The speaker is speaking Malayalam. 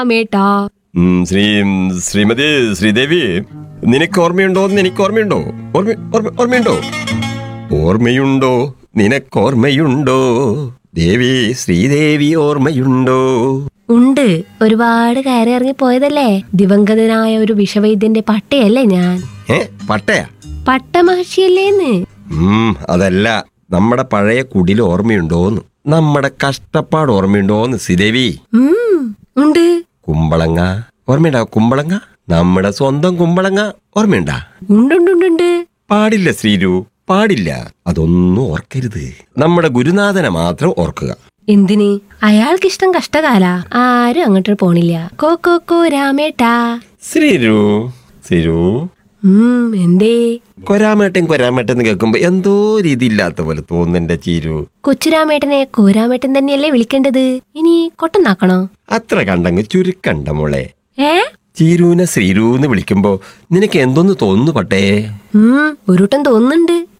മേട്ടാ ഉം, ശ്രീ ശ്രീമതി ശ്രീദേവി നിനക്ക് ഓർമ്മയുണ്ടോ എന്ന് എനിക്ക് ഓർമ്മയുണ്ടോ ഓർമ്മ ഓർമ്മ- ഓർമ്മയുണ്ടോ ഓർമ്മയുണ്ടോ നിനക്ക് ഓർമ്മയുണ്ടോ ദേവി ശ്രീദേവി ഓർമ്മയുണ്ടോ ഉണ്ട് ഒരുപാട് കയറി ഇറങ്ങി പോയതല്ലേ ദിവംഗതനായ ഒരു വിഷവൈദ്യന്റെ പട്ടയല്ലേ ഞാൻ ഏ പട്ടയാ പട്ടമഹർഷിയല്ലേന്ന് ഉം അതല്ല നമ്മുടെ പഴയ കുടിൽ ഓർമ്മയുണ്ടോന്ന് നമ്മുടെ കഷ്ടപ്പാട് ഓർമ്മയുണ്ടോന്ന് ശ്രീദേവി ഉം ഉണ്ട് കുമ്പളങ്ങ ഓർമ്മയുണ്ടാ കുമ്പളങ്ങ നമ്മുടെ സ്വന്തം കുമ്പളങ്ങ ഓർമ്മയുണ്ടാ ഉണ്ടുണ്ടുണ്ടുണ്ട് പാടില്ല ശ്രീരു പാടില്ല അതൊന്നും ഓർക്കരുത് നമ്മുടെ ഗുരുനാഥനെ മാത്രം ഓർക്കുക എന്തിന് അയാൾക്കിഷ്ടം കഷ്ടകാല ആരും അങ്ങോട്ട് പോണില്ല കോ കോ കോ രാമേട്ടാ ശ്രീരു ശ്രീരു ഉം എന്തേ കൊരാമേട്ടൻ കൊരാമേട്ടൻ എന്ന് കേൾക്കുമ്പോ എന്തോ രീതി ഇല്ലാത്ത പോലെ തോന്നുന്നുണ്ട് ചീരു കൊച്ചുരാമേട്ടനെ കോരാമേട്ടൻ തന്നെയല്ലേ വിളിക്കേണ്ടത് ഇനി കൊട്ടനാക്കണോ അത്ര കണ്ടങ്ങ് ചുരുക്കണ്ട മോളെ ഏ ചീരുവിനെ ശ്രീരു എന്ന് വിളിക്കുമ്പോ നിനക്ക് എന്തോന്ന് തോന്നുന്നു പട്ടേ ഉം ഒരുട്ടം തോന്നുന്നുണ്ട്